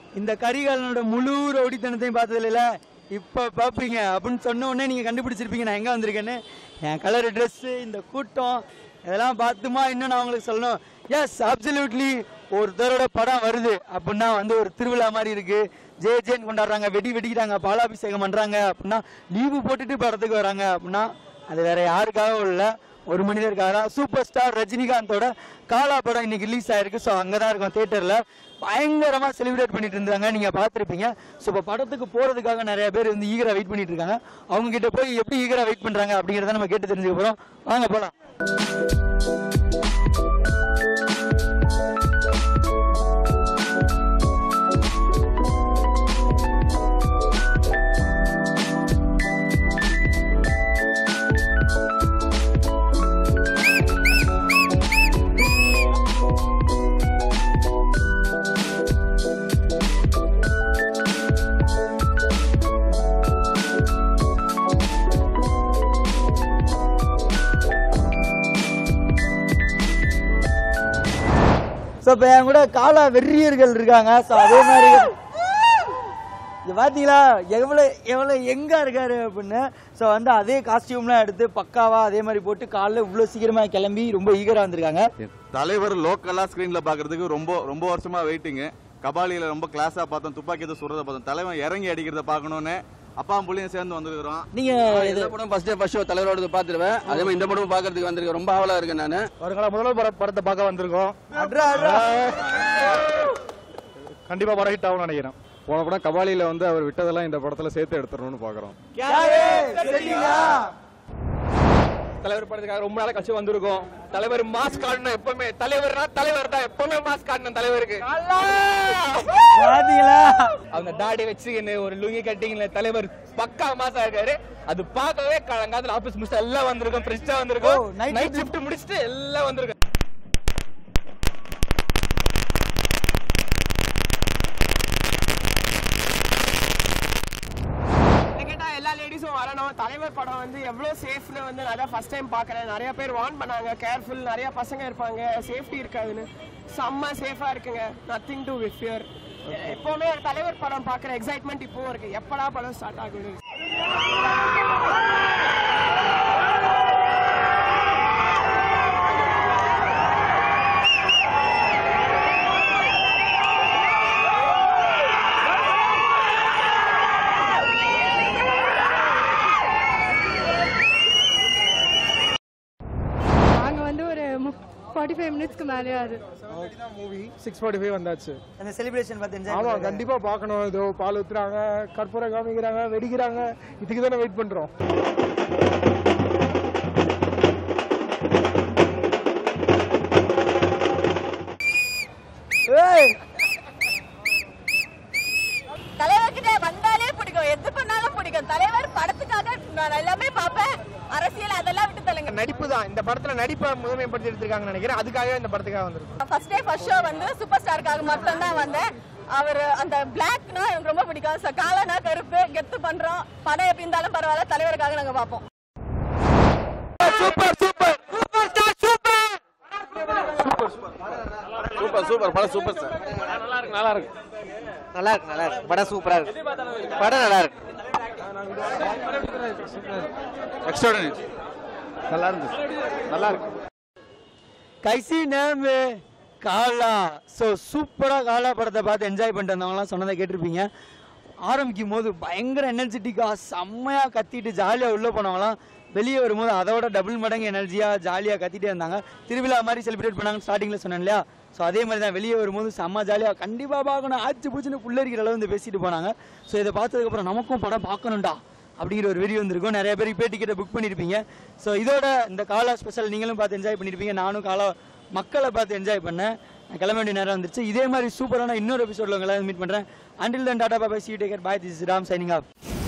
இந்த கரிகாலனோட முழு ரவுடித்தனத்தையும் பார்த்ததில்ல இப்போ பார்ப்பீங்க அப்படின்னு சொன்ன உடனே நீங்கள் கண்டுபிடிச்சிருப்பீங்க நான் எங்கே வந்திருக்கேன்னு என் கலர் ட்ரெஸ்ஸு இந்த கூட்டம் இதெல்லாம் பார்த்துமா இன்னும் நான் உங்களுக்கு சொல்லணும் எஸ் அப்சல்யூட்லி ஒருத்தரோட படம் வருது அப்படின்னா வந்து ஒரு திருவிழா மாதிரி இருக்கு ஜே ஜேன்னு கொண்டாடுறாங்க வெடி வெடிக்கிறாங்க பாலாபிஷேகம் பண்றாங்க அப்படின்னா லீவு போட்டுட்டு படத்துக்கு வராங்க அப்படின்னா அது வேற யாருக்காகவும் இல்லை ஒரு மனிதருக்காக தான் சூப்பர் ஸ்டார் ரஜினிகாந்தோட காலா படம் இன்னைக்கு ரிலீஸ் ஆயிருக்கு ஸோ அங்கே தான் இருக்கும் தேட்டரில் பயங்கரமாக செலிப்ரேட் பண்ணிட்டு இருந்தாங்க நீங்கள் பார்த்துருப்பீங்க ஸோ இப்போ படத்துக்கு போகிறதுக்காக நிறைய பேர் வந்து ஈகராக வெயிட் பண்ணிட்டு இருக்காங்க அவங்க கிட்ட போய் எப்படி ஈகராக வெயிட் பண்ணுறாங்க அப்படிங்கிறத நம்ம கேட்டு தெரிஞ்சுக்க போகிறோம் வாங்க போகலாம் ஸோ இப்போ என் கூட காலா வெறியர்கள் இருக்காங்க ஸோ அதே மாதிரி இது பார்த்தீங்களா எவ்வளோ எவ்வளோ எங்கே இருக்காரு அப்படின்னு ஸோ வந்து அதே காஸ்டியூம்லாம் எடுத்து பக்காவா அதே மாதிரி போட்டு காலைல இவ்வளோ சீக்கிரமாக கிளம்பி ரொம்ப ஈகராக வந்திருக்காங்க தலைவர் லோக்கலா ஸ்கிரீன்ல பாக்குறதுக்கு ரொம்ப ரொம்ப வருஷமா வெயிட்டிங் கபாலியில ரொம்ப கிளாஸா பார்த்தோம் துப்பாக்கி எதுவும் சுடுறத பார்த்தோம் தலைவன் இறங்கி அடிக்கிறத பார்க்கணும்னு அப்பா புள்ளியும் சேர்ந்து வந்துருக்கிறோம் நீங்கள் இந்த படம் ஃபர்ஸ்ட் ஃபர்ஸ்ட் ஷோ தலைவரோட பார்த்துருவேன் அதே மாதிரி இந்த படமும் பார்க்கறதுக்கு வந்திருக்கேன் ரொம்ப ஆவலா இருக்கேன் நான் வருங்கால முதல்வர் பட படத்தை பார்க்க வந்திருக்கோம் அட்ரா அட்ரா கண்டிப்பா படம் ஹிட் ஆகும்னு நினைக்கிறேன் போன படம் கபாலியில வந்து அவர் விட்டதெல்லாம் இந்த படத்துல சேர்த்து எடுத்துடணும்னு பாக்குறோம் தலைவர் படத்துக்காக ரொம்ப நாள் கழிச்சு வந்திருக்கோம் தலைவர் மாஸ் காட்டணும் எப்பவுமே தலைவர்னா தலைவர் தான் எப்பவுமே மாஸ் காட்டணும் தலைவருக்கு பார்த்தீங்களா அந்த தாடி வச்சுக்கின்னு ஒரு லுங்கி கட்டிங்கல தலைவர் பக்கா மாசா இருக்காரு அது பார்க்கவே காலங்காலத்துல ஆபீஸ் முடிச்சு எல்லாம் வந்திருக்கோம் ஃப்ரெஷ்ஷா வந்திருக்கோம் ஓ, night நைட் ஷிஃப்ட் முடிச்சுட்டு எல்லாம் வந்திருக்கோம் கேட்டா எல்லா லேடிஸும் வரணும் தலைவர் படம் வந்து எவ்வளோ சேஃப்னு வந்து நான் தான் ஃபர்ஸ்ட் டைம் பார்க்குறேன் நிறைய பேர் வார்ன் பண்ணாங்க கேர்ஃபுல் நிறைய பசங்க இருப்பாங்க சேஃப்டி இருக்காதுன்னு செம்ம சேஃபாக இருக்குங்க நத்திங் டு வித் ஃபியர் எப்போவுமே ஒரு தலைவர் படம் பார்க்குற எக்ஸைட்மெண்ட் இப்போவும் இருக்கு எப்படா படம் ஸ்டார்ட் ஆகுது நாங்கள் வந்து ஒரு ஃபார்ட்டி ஃபைவ் மினிட்ஸ்க்கு மேலே அது மூவி சிக்ஸ் ஃபார்ட்டி ஃபைவ் வந்தாச்சு அந்த செலிப்ரேஷன் பார்த்து enjoy ஆமா பண்ணுங்க. கண்டிப்பா பார்க்கணும் இதோ பால் ஊத்துறாங்க கற்பூரம் காமிக்கிறாங்க வெடிக்கிறாங்க இதுக்கு தானே வெயிட் பண்றோம் ஏய் தலைவர்கிட்ட வந்தாலே பிடிக்கும் எது பண்ணாலும் பிடிக்கும் தலைவர் படத்துக்காக நான் எல்லாமே பார்ப்பேன் அரசியல் அதெல்லாம் விட்டு தள்ளுங்க நடிப்பு தான் இந்த படத்துல நடிப்பை முதன்மைப்படுத்தி எடுத்திருக்காங்கன்னு நினைக்கிறேன் அதுக்காக இந்த படத்துக்காக வந்திருக்கும் ஃபர்ஸ்ட் டே ஃபர்ஸ்ட் ஷோ வந்து சூப்பர் ஸ்டாருக்காக மட்டும் தான் வந்தேன் அவர் அந்த பிளாக்னா எனக்கு ரொம்ப பிடிக்கும் So, காலனா கருப்பு கெத்து பண்றோம் படம் எப்படி இருந்தாலும் பரவாயில்ல தலைவருக்காக நாங்க பார்ப்போம் சூப்பர் சூப்பர் படம் சூப்பர் சார் நல்லா இருக்கு நல்லா இருக்கு படம் சூப்பரா இருக்கு படம் நல்லா இருக்கு எக்ஸ்ட்ராடனரி நல்லா இருந்துச்சு நல்லா இருக்கு கைசி நேம் காலா ஸோ சூப்பராக காலா படத்தை பார்த்து என்ஜாய் பண்ணிட்டு வந்தவங்களாம் சொன்னதை கேட்டிருப்பீங்க ஆரம்பிக்கும் போது பயங்கர எனர்ஜெட்டிக்காக செம்மையாக கத்திட்டு ஜாலியாக உள்ளே போனவங்களாம் வெளியே வரும்போது அதோட டபுள் மடங்கு எனர்ஜியாக ஜாலியாக கத்திட்டே இருந்தாங்க திருவிழா மாதிரி செலிப்ரேட் பண்ணாங்கன்னு ஸ்டார்டிங்கில் சொன்னேன் இல்லையா ஸோ அதே மாதிரி தான் வெளியே வரும்போது செம்ம ஜாலியாக கண்டிப்பாக பார்க்கணும் ஆச்சு பூச்சின்னு புள்ளரிக்கிற அளவு வந்து பேசிட்டு போனாங்க ஸோ இதை பார்த்ததுக்கப்புறம் நமக்கும் படம் பார்க்கணும்டா அப்படிங்கிற ஒரு வீடியோ வந்திருக்கும் நிறைய பேர் இப்போ டிக்கெட்டை புக் பண்ணியிருப்பீங்க ஸோ இதோட இந்த காலா ஸ்பெஷல் நீங்களும் பார்த்து என்ஜாய் பண்ணியிருப்பீங்க நானும் காலா மக்களை பார்த்து என்ஜாய் பண்ணேன் நான் கிளம்ப வேண்டிய நேரம் வந்துருச்சு இதே மாதிரி சூப்பரான இன்னொரு எபிசோடில் உங்களை மீட் பண்ணுறேன் until then tata bye see take care bye this Ram signing of